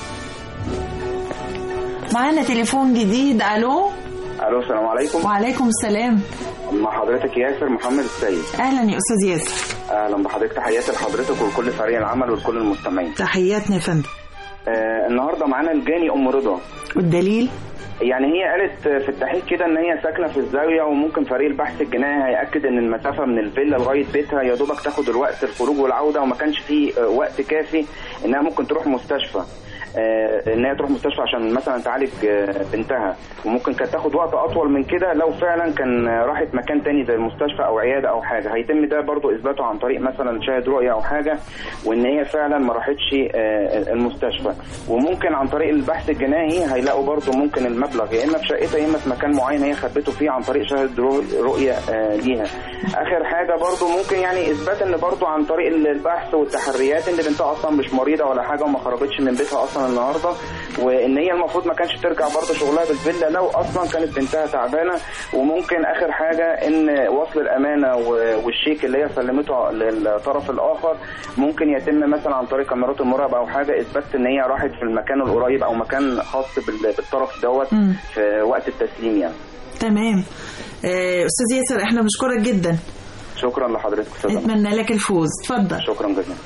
معانا تليفون جديد الو الو السلام عليكم وعليكم السلام مع حضرتك ياسر محمد السيد اهلا يا استاذ ياسر اهلا بحضرتك تحياتي لحضرتك ولكل فريق العمل ولكل المستمعين تحياتنا يا فندم آه النهارده معانا الجاني ام رضا والدليل يعني هي قالت في التحقيق كده ان هي ساكنه في الزاويه وممكن فريق البحث الجنائي هياكد ان المسافه من الفيلا لغايه بيتها يا دوبك تاخد الوقت الخروج والعوده وما كانش فيه آه، وقت كافي انها ممكن تروح مستشفى آه، ان هي تروح مستشفى عشان مثلا تعالج آه، بنتها وممكن كانت تاخد وقت اطول من كده لو فعلا كان آه، راحت مكان تاني زي المستشفى او عياده او حاجه هيتم ده برضو اثباته عن طريق مثلا شاهد رؤيه او حاجه وان هي فعلا ما راحتش آه، المستشفى وممكن عن طريق البحث الجنائي هيلاقوا برضو ممكن المبلغ يا اما في شقتها يا اما في مكان معين هي خبته فيه عن طريق شاهد رو- رؤيه آه، ليها اخر حاجه برضو ممكن يعني اثبات ان برضو عن طريق البحث والتحريات ان بنتها اصلا مش مريضه ولا حاجه وما خرجتش من بيتها اصلا النهارده وان هي المفروض ما كانش ترجع برضو شغلها بالفيلا لو اصلا كانت بنتها تعبانه وممكن اخر حاجه ان وصل الامانه و- والشيك اللي هي سلمته للطرف الاخر ممكن يتم مثلا عن طريق كاميرات المراقبه او حاجه اثبات ان هي راحت في المكان القريب او مكان خاص بال- بالطرف دوت مم. في وقت التسليم يعني تمام آه، استاذ ياسر احنا بنشكرك جدا شكرا لحضرتك استاذ أمل. نتمنى لك الفوز اتفضل شكرا جزيلا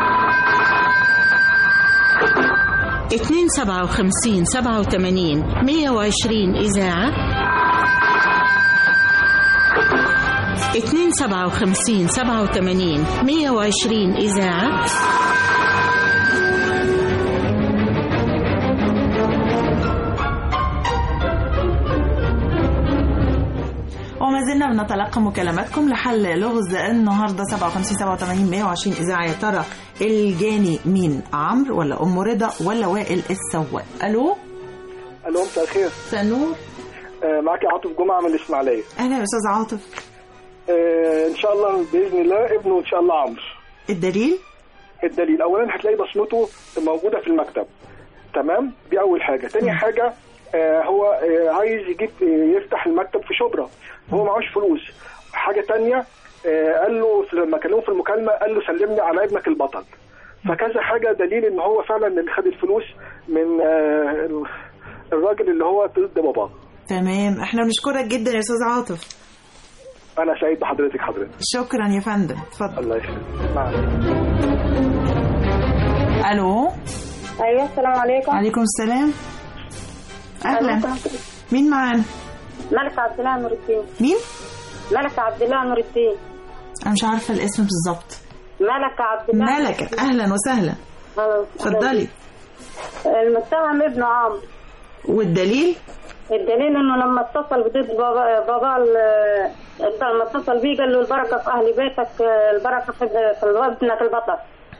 257 87 120 إذاعة 257 87 120 إذاعة وما زلنا بنتلقى مكالماتكم لحل لغز النهارده 57 87 120 اذاعه يا ترى الجاني مين عمرو ولا ام رضا ولا وائل السواق الو الو مساء الخير مساء النور آه، معاك عاطف جمعه من الاسماعيليه اهلا يا استاذ عاطف آه، ان شاء الله باذن الله ابنه ان شاء الله عمرو الدليل الدليل اولا هتلاقي بصمته موجوده في المكتب تمام دي اول حاجه تاني حاجه آه، هو آه، عايز يجيب آه، يفتح المكتب في شبرا هو معهوش فلوس حاجه تانية آه، قال له في- لما كلمه في المكالمه قال له سلمني على ابنك البطل فكذا حاجه دليل ان هو فعلا اللي خد الفلوس من آه، الراجل اللي هو ضد باباه تمام احنا بنشكرك جدا يا استاذ عاطف انا سعيد بحضرتك حضرتك شكرا يا فندم اتفضل الله يخليك مع الو ايوه السلام عليكم عليكم السلام اهلا مين معانا ملكة عبد الله نور الدين مين ملكة عبد الله نور الدين انا مش عارفه الاسم بالظبط ملكة عبد الله نور ملكه الدين. اهلا وسهلا آه، اتفضلي المتهم ابن عمرو والدليل الدليل انه لما اتصل بضد بابا بابا ال- لما اتصل بيه قال له البركه في اهل بيتك آه، البركه في في ابنك البطل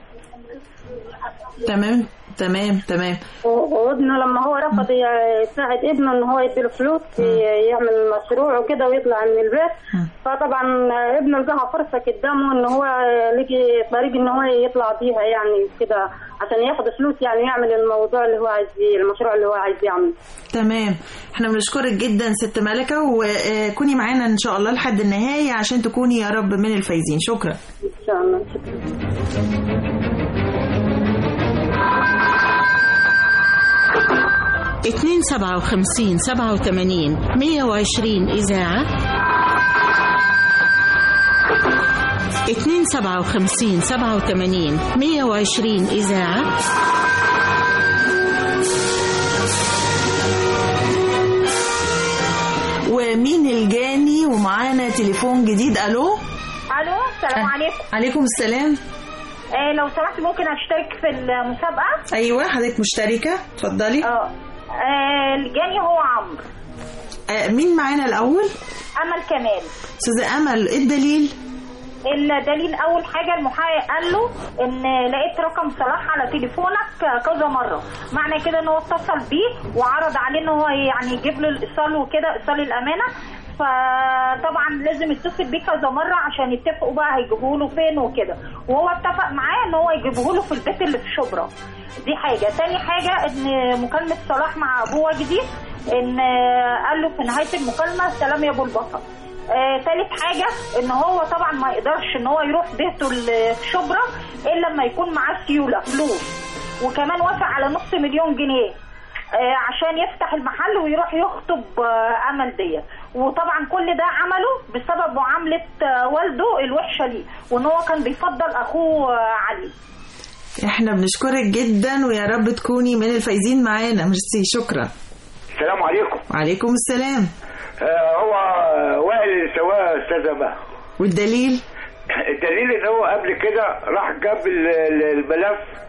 تمام تمام تمام و- وابنه لما هو رفض ي- يساعد ابنه ان هو يديله فلوس ي- يعمل مشروع وكده ويطلع من البيت فطبعا ابنه لقاها فرصه قدامه ان هو لقي طريق ان هو يطلع بيها يعني كده عشان ياخد فلوس يعني يعمل الموضوع اللي هو عايز المشروع اللي هو عايز يعمله تمام احنا بنشكرك جدا ست ملكه وكوني معانا ان شاء الله لحد النهايه عشان تكوني يا رب من الفايزين شكرا ان شاء الله شكرا اتنين سبعة وخمسين سبعة وثمانين مية وعشرين إذاعة اتنين سبعة وخمسين سبعة وثمانين مية وعشرين إذاعة ومين الجاني ومعانا تليفون جديد الو الو السلام عليكم عليكم السلام آه لو سمحت ممكن اشترك في المسابقه ايوه حضرتك مشتركه اتفضلي اه آه، الجاني هو عمرو آه مين معانا الاول امل كمال استاذه امل ايه الدليل الدليل اول حاجه المحقق قال له ان لقيت رقم صلاح على تليفونك كذا مره معنى كده ان هو اتصل بيه وعرض عليه ان هو يعني يجيب له الايصال وكده ايصال الامانه فطبعا لازم يتصل بيه كذا مره عشان يتفقوا بقى هيجيبوه له فين وكده وهو اتفق معاه ان هو يجيبه له في البيت اللي في شبرا دي حاجه تاني حاجه ان مكالمه صلاح مع ابوه وجدي ان قال له في نهايه المكالمه سلام يا ابو البطل آه، تالت حاجة ان هو طبعا ما يقدرش ان هو يروح بيته ال- في شبرا الا لما يكون معاه سيولة فلوس وكمان وافق على نص مليون جنيه آه، عشان يفتح المحل ويروح يخطب آه، امل ديت وطبعا كل ده عمله بسبب معاملة آه، والده الوحشة ليه وان هو كان بيفضل اخوه آه، علي احنا بنشكرك جدا ويا رب تكوني من الفايزين معانا ميرسي شكرا السلام عليكم وعليكم السلام آه هو وائل سواء استاذ بقى والدليل الدليل ان هو قبل كده راح جاب ال- ال- الملف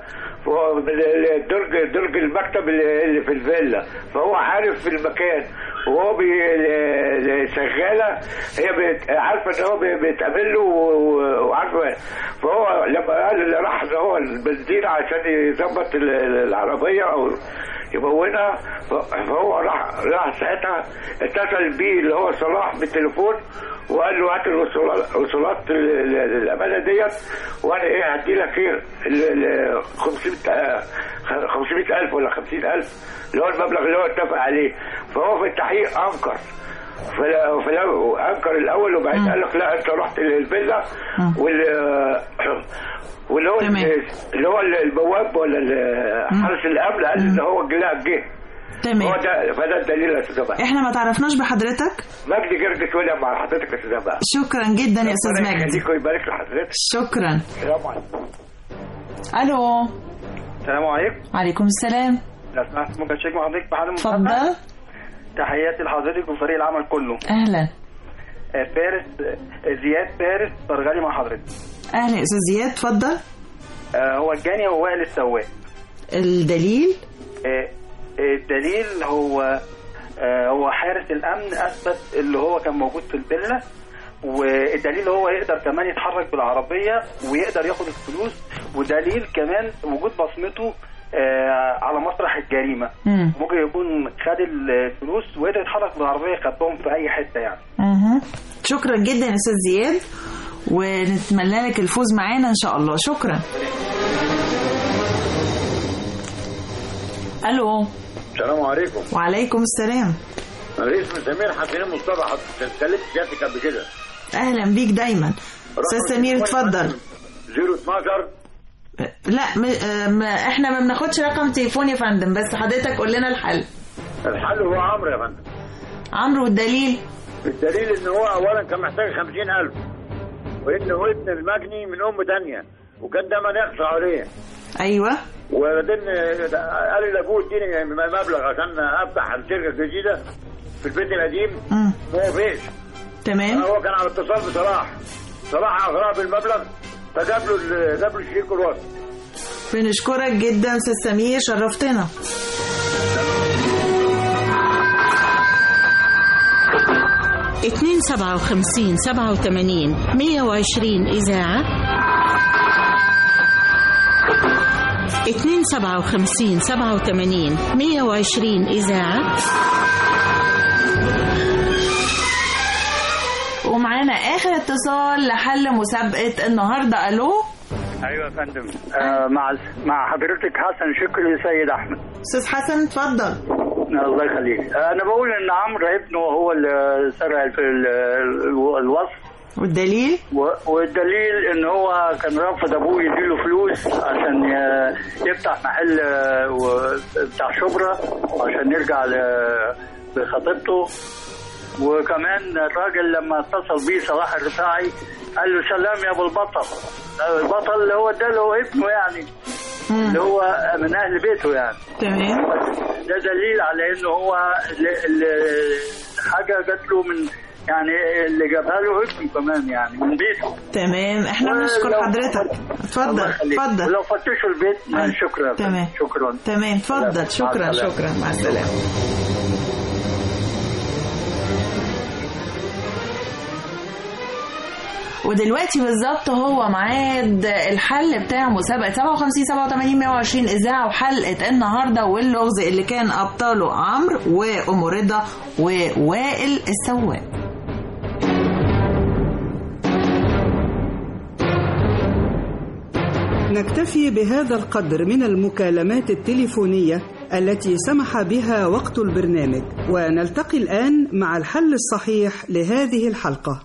فهو من الدرج درج المكتب اللي اللي في الفيلا فهو عارف في المكان وهو بي ال- الشغاله هي بت- عارفه ان هو بي- بيتقابل له و- وعارفه فهو لما قال اللي راح اللي هو البنزين عشان يظبط ال- ال- العربيه او يمونها ف- فهو راح راح ساعتها اتصل بيه اللي هو صلاح بالتليفون وقال له هات الوصولات وصولات ال- ال- الامانه ديت وانا ايه هدي لك ايه ال- ال- 500 آه، 500000 ولا 50000 اللي هو المبلغ اللي هو اتفق عليه فهو في التحقيق انكر فلا فلا انكر الاول وبعدين قال لك لا انت رحت للفيلا وال واللي هو اللي هو البواب ولا ال- حارس الامن قال ان هو لا جه تمام هو ده فده الدليل يا استاذ بقى احنا ما تعرفناش بحضرتك مجدي جرجس ويليام مع حضرتك يا استاذ بقى شكرا جدا يا استاذ ربنا مجدي يخليك ويبارك لحضرتك شكرا السلام عليكم الو السلام عليكم وعليكم السلام لو سمحت ممكن اشيك مع حضرتك بحال اتفضل تحياتي لحضرتك وفريق العمل كله اهلا آه، فارس آه، زياد فارس فرغلي مع حضرتك اهلا يا استاذ زياد اتفضل آه، هو الجاني هو وائل السواق الدليل آه، آه، الدليل هو آه، هو حارس الامن اثبت اللي هو كان موجود في الفيلا والدليل هو يقدر كمان يتحرك بالعربيه ويقدر ياخد الفلوس ودليل كمان وجود بصمته آه، على مسرح الجريمه مم. ممكن يكون خد الفلوس وقدر يتحرك بالعربيه خباهم في اي حته يعني مهم. شكرا جدا يا استاذ زياد ونتمنى لك الفوز معانا ان شاء الله شكرا الو السلام عليكم وعليكم السلام انا اسمي سمير حسين مصطفى حضرتك كلمت سيادتك قبل كده اهلا بيك دايما استاذ سمير اتفضل 012 لا م... آه، ما احنا ما بناخدش رقم تليفون يا فندم بس حضرتك قول لنا الحل الحل هو عمرو يا فندم عمرو والدليل الدليل ان هو اولا كان محتاج 50000 وان هو ابن المجني من ام تانية وكان دايما يقصى عليه ايوه وبعدين قال لابوه اديني مبلغ عشان افتح الشركه الجديده في البيت القديم مم. ما وافقش تمام هو كان على اتصال بصلاح صلاح اغراه بالمبلغ فجاب له ال- جاب له الشريك الوسط بنشكرك جدا استاذ سمير شرفتنا اتنين سبعة وخمسين سبعة وثمانين مية وعشرين إذاعة اتنين سبعة وخمسين سبعة وثمانين مية وعشرين إذاعة ومعانا اخر اتصال لحل مسابقه النهارده الو ايوه يا فندم آه مع مع حضرتك حسن شكري سيد احمد استاذ حسن اتفضل الله يخليك آه، انا بقول ان عمرو ابنه هو اللي سرق في ال- ال- الوصف والدليل و- والدليل ان هو كان رافض ابوه يديله فلوس عشان ي- يفتح محل آه، و- بتاع شبرا عشان يرجع ل- لخطيبته وكمان الراجل لما اتصل بيه صلاح الرفاعي قال له سلام يا ابو البطل البطل اللي هو ده اللي هو ابنه يعني اللي هو من اهل بيته يعني تمام ده دليل على انه هو ال- ال- حاجه جات له من يعني اللي جابها له ابنه كمان يعني من بيته تمام احنا بنشكر ولو- حضرتك اتفضل الله يخليك. اتفضل ولو فتشوا البيت أيوة. شكرا تمام. شكرا تمام اتفضل مع شكرا السلامة. شكرا مع السلامه ودلوقتي بالظبط هو ميعاد الحل بتاع مسابقة 57 87 120 إذاعة وحلقة النهاردة واللغز اللي كان أبطاله عمرو وأم رضا ووائل السواق نكتفي بهذا القدر من المكالمات التليفونية التي سمح بها وقت البرنامج ونلتقي الآن مع الحل الصحيح لهذه الحلقة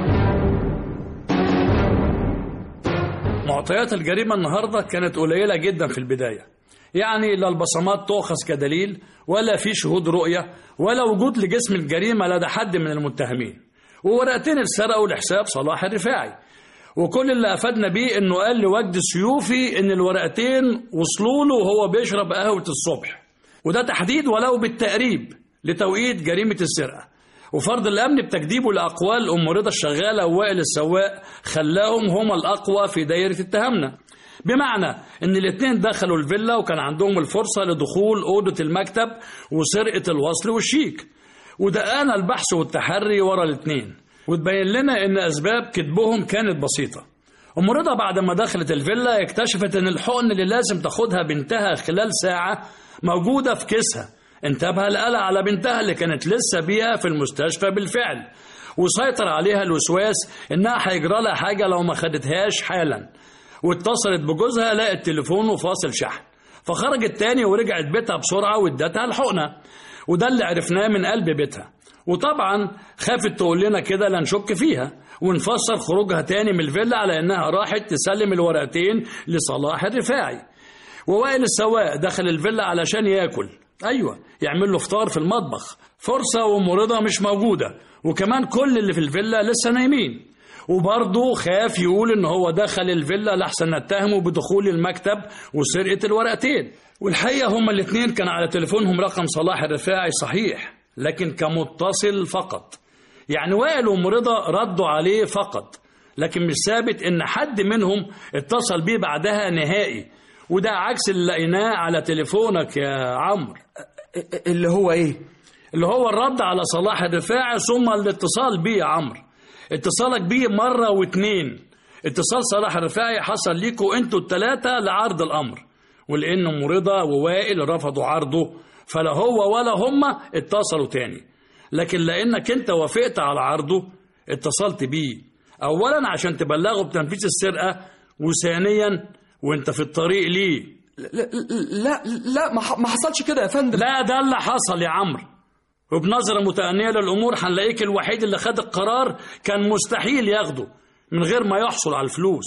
معطيات الجريمة النهاردة كانت قليلة جدا في البداية يعني لا البصمات تؤخذ كدليل ولا في شهود رؤية ولا وجود لجسم الجريمة لدى حد من المتهمين وورقتين اتسرقوا لحساب صلاح الرفاعي وكل اللي أفادنا بيه إنه قال لوجد السيوفي إن الورقتين وصلوا له وهو بيشرب قهوة الصبح وده تحديد ولو بالتقريب لتوقيت جريمة السرقة وفرض الأمن بتكذيبه لأقوال أم رضا الشغالة ووائل السواق خلاهم هما الأقوى في دايرة اتهامنا بمعنى ان الاتنين دخلوا الفيلا وكان عندهم الفرصة لدخول أوضة المكتب وسرقة الوصل والشيك ودقانا البحث والتحري ورا الاتنين وتبين لنا ان اسباب كذبهم كانت بسيطة ام رضا بعد ما دخلت الفيلا اكتشفت ان الحقن اللي لازم تاخدها بنتها خلال ساعة موجودة في كيسها انتبه لقلق على بنتها اللي كانت لسه بيها في المستشفى بالفعل وسيطر عليها الوسواس انها هيجرى لها حاجة لو ما خدتهاش حالا واتصلت بجوزها لقت تليفونه فاصل شحن فخرجت تاني ورجعت بيتها بسرعة وادتها الحقنة وده اللي عرفناه من قلب بيتها وطبعا خافت تقول لنا كده لا نشك فيها ونفسر خروجها تاني من الفيلا على انها راحت تسلم الورقتين لصلاح الرفاعي ووائل السواق دخل الفيلا علشان ياكل ايوه يعمل له فطار في المطبخ فرصه ومرضى مش موجوده وكمان كل اللي في الفيلا لسه نايمين وبرضه خاف يقول ان هو دخل الفيلا لحسن نتهمه بدخول المكتب وسرقه الورقتين والحقيقه هما الاتنين كان على تليفونهم رقم صلاح الرفاعي صحيح لكن كمتصل فقط يعني وائل ومرضى ردوا عليه فقط لكن مش ثابت ان حد منهم اتصل بيه بعدها نهائي وده عكس اللي لقيناه على تليفونك يا عمرو اللي هو ايه اللي هو الرد على صلاح الرفاعي ثم الاتصال بيه يا عمرو اتصالك بيه مرة واتنين اتصال صلاح الرفاعي حصل ليكوا انتوا التلاتة لعرض الامر ولان مرضى ووائل رفضوا عرضه فلا هو ولا هما اتصلوا تاني لكن لانك انت وافقت على عرضه اتصلت بيه اولا عشان تبلغه بتنفيذ السرقة وثانيا وانت في الطريق ليه لا لا, لا ما حصلش كده يا فندم لا ده اللي حصل يا عمرو وبنظرة متأنية للأمور هنلاقيك الوحيد اللي خد القرار كان مستحيل ياخده من غير ما يحصل على الفلوس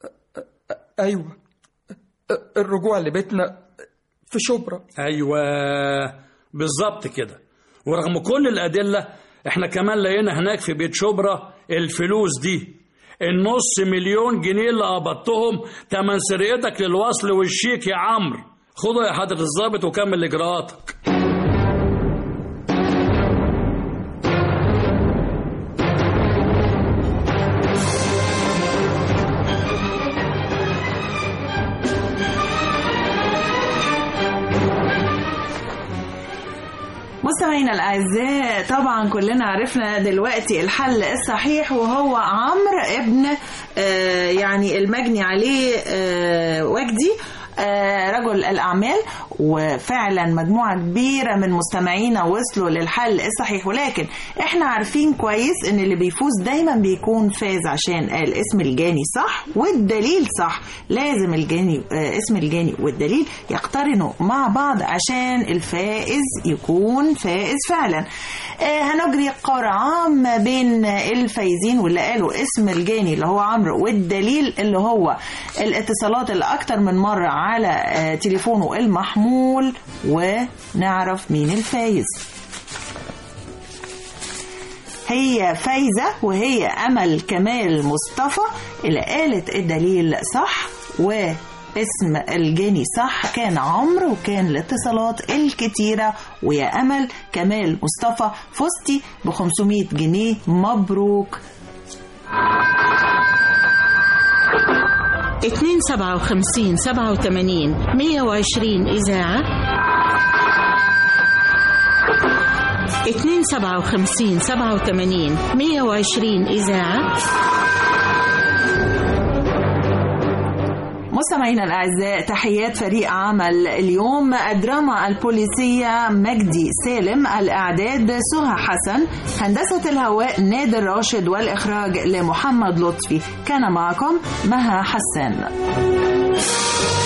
أيوة الرجوع لبيتنا في شبرا أيوة بالظبط كده ورغم كل الأدلة احنا كمان لقينا هناك في بيت شبرا الفلوس دي النص مليون جنيه اللي قبضتهم تمن سرقتك للوصل والشيك يا عمرو خده يا حضرة الضابط وكمل إجراءاتك مستمعينا الاعزاء طبعا كلنا عرفنا دلوقتي الحل الصحيح وهو عمرو ابن آه يعني المجني عليه آه وجدي آه رجل الأعمال وفعلا مجموعة كبيرة من مستمعينا وصلوا للحل الصحيح ولكن احنا عارفين كويس ان اللي بيفوز دايما بيكون فاز عشان قال اسم الجاني صح والدليل صح لازم الجاني آه اسم الجاني والدليل يقترنوا مع بعض عشان الفائز يكون فائز فعلا آه هنجري قرعة ما بين الفايزين واللي قالوا اسم الجاني اللي هو عمرو والدليل اللي هو الاتصالات اللي اكتر من مرة على تليفونه المحمول ونعرف مين الفايز هي فايزة وهي أمل كمال مصطفى اللي قالت الدليل صح واسم الجاني صح كان عمرو وكان الاتصالات الكتيرة ويا أمل كمال مصطفى فزتي ب 500 جنيه مبروك اتنين سبعة وخمسين سبعة وثمانين مية وعشرين إذاعة اتنين سبعة وخمسين سبعة وثمانين مية وعشرين إذاعة مستمعينا الأعزاء تحيات فريق عمل اليوم الدراما البوليسية مجدي سالم الإعداد سهى حسن هندسة الهواء نادر راشد والإخراج لمحمد لطفي كان معكم مها حسان